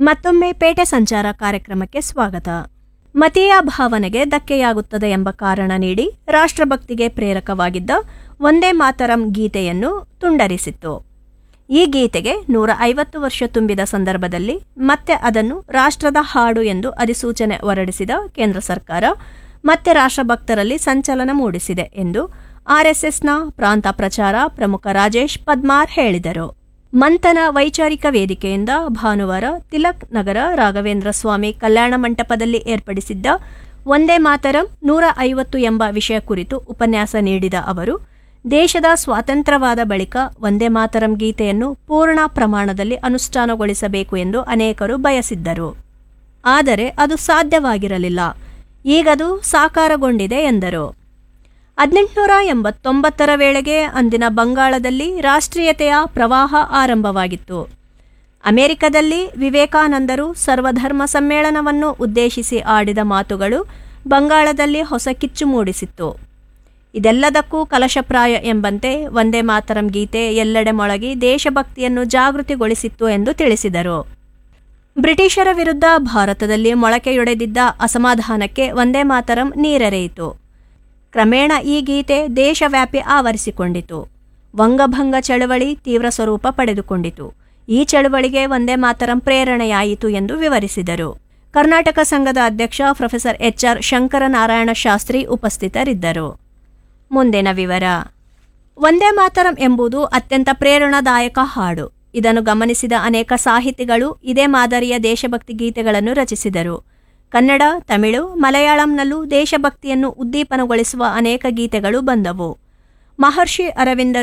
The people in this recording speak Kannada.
ಮತ್ತೊಮ್ಮೆ ಪೇಟೆ ಸಂಚಾರ ಕಾರ್ಯಕ್ರಮಕ್ಕೆ ಸ್ವಾಗತ ಮತೀಯ ಭಾವನೆಗೆ ಧಕ್ಕೆಯಾಗುತ್ತದೆ ಎಂಬ ಕಾರಣ ನೀಡಿ ರಾಷ್ಟ್ರಭಕ್ತಿಗೆ ಪ್ರೇರಕವಾಗಿದ್ದ ಒಂದೇ ಮಾತರಂ ಗೀತೆಯನ್ನು ತುಂಡರಿಸಿತ್ತು ಈ ಗೀತೆಗೆ ನೂರ ಐವತ್ತು ವರ್ಷ ತುಂಬಿದ ಸಂದರ್ಭದಲ್ಲಿ ಮತ್ತೆ ಅದನ್ನು ರಾಷ್ಟ್ರದ ಹಾಡು ಎಂದು ಅಧಿಸೂಚನೆ ಹೊರಡಿಸಿದ ಕೇಂದ್ರ ಸರ್ಕಾರ ಮತ್ತೆ ರಾಷ್ಟ್ರಭಕ್ತರಲ್ಲಿ ಸಂಚಲನ ಮೂಡಿಸಿದೆ ಎಂದು ಆರ್ಎಸ್ಎಸ್ನ ಪ್ರಾಂತ ಪ್ರಚಾರ ಪ್ರಮುಖ ರಾಜೇಶ್ ಪದ್ಮಾರ್ ಹೇಳಿದರು ಮಂಥನ ವೈಚಾರಿಕ ವೇದಿಕೆಯಿಂದ ಭಾನುವಾರ ತಿಲಕ್ ನಗರ ರಾಘವೇಂದ್ರ ಸ್ವಾಮಿ ಕಲ್ಯಾಣ ಮಂಟಪದಲ್ಲಿ ಏರ್ಪಡಿಸಿದ್ದ ಒಂದೇ ಮಾತರಂ ನೂರ ಐವತ್ತು ಎಂಬ ವಿಷಯ ಕುರಿತು ಉಪನ್ಯಾಸ ನೀಡಿದ ಅವರು ದೇಶದ ಸ್ವಾತಂತ್ರ್ಯವಾದ ಬಳಿಕ ಒಂದೇ ಮಾತರಂ ಗೀತೆಯನ್ನು ಪೂರ್ಣ ಪ್ರಮಾಣದಲ್ಲಿ ಅನುಷ್ಠಾನಗೊಳಿಸಬೇಕು ಎಂದು ಅನೇಕರು ಬಯಸಿದ್ದರು ಆದರೆ ಅದು ಸಾಧ್ಯವಾಗಿರಲಿಲ್ಲ ಈಗದು ಸಾಕಾರಗೊಂಡಿದೆ ಎಂದರು ಹದಿನೆಂಟುನೂರ ಎಂಬತ್ತೊಂಬತ್ತರ ವೇಳೆಗೆ ಅಂದಿನ ಬಂಗಾಳದಲ್ಲಿ ರಾಷ್ಟ್ರೀಯತೆಯ ಪ್ರವಾಹ ಆರಂಭವಾಗಿತ್ತು ಅಮೆರಿಕದಲ್ಲಿ ವಿವೇಕಾನಂದರು ಸರ್ವಧರ್ಮ ಸಮ್ಮೇಳನವನ್ನು ಉದ್ದೇಶಿಸಿ ಆಡಿದ ಮಾತುಗಳು ಬಂಗಾಳದಲ್ಲಿ ಹೊಸ ಕಿಚ್ಚು ಮೂಡಿಸಿತ್ತು ಇದೆಲ್ಲದಕ್ಕೂ ಕಲಶಪ್ರಾಯ ಎಂಬಂತೆ ಒಂದೇ ಮಾತರಂ ಗೀತೆ ಎಲ್ಲೆಡೆ ಮೊಳಗಿ ದೇಶಭಕ್ತಿಯನ್ನು ಜಾಗೃತಿಗೊಳಿಸಿತ್ತು ಎಂದು ತಿಳಿಸಿದರು ಬ್ರಿಟಿಷರ ವಿರುದ್ಧ ಭಾರತದಲ್ಲಿ ಮೊಳಕೆಯೊಡೆದಿದ್ದ ಅಸಮಾಧಾನಕ್ಕೆ ಒಂದೇ ಮಾತರಂ ನೀರೆರೆಯಿತು ಕ್ರಮೇಣ ಈ ಗೀತೆ ದೇಶವ್ಯಾಪಿ ಆವರಿಸಿಕೊಂಡಿತು ವಂಗಭಂಗ ಚಳವಳಿ ತೀವ್ರ ಸ್ವರೂಪ ಪಡೆದುಕೊಂಡಿತು ಈ ಚಳವಳಿಗೆ ಒಂದೇ ಮಾತರಂ ಪ್ರೇರಣೆಯಾಯಿತು ಎಂದು ವಿವರಿಸಿದರು ಕರ್ನಾಟಕ ಸಂಘದ ಅಧ್ಯಕ್ಷ professor H R Shankaranarayana Shastri ಉಪಸ್ಥಿತರಿದ್ದರು ಮುಂದಿನ ವಿವರ ಒಂದೇ ಮಾತರಂ ಎಂಬುದು ಅತ್ಯಂತ ಪ್ರೇರಣಾದಾಯಕ ಹಾಡು ಇದನ್ನು ಗಮನಿಸಿದ ಅನೇಕ ಸಾಹಿತಿಗಳು ಇದೇ ಮಾದರಿಯ ದೇಶಭಕ್ತಿ ಗೀತೆಗಳನ್ನು ರಚಿಸಿದರು ಕನ್ನಡ ತಮಿಳು ಮಲಯಾಳಂನಲ್ಲೂ ದೇಶಭಕ್ತಿಯನ್ನು ಉದ್ದೀಪನಗೊಳಿಸುವ ಅನೇಕ ಗೀತೆಗಳು ಬಂದವು ಮಹರ್ಷಿ ಅರವಿಂದರು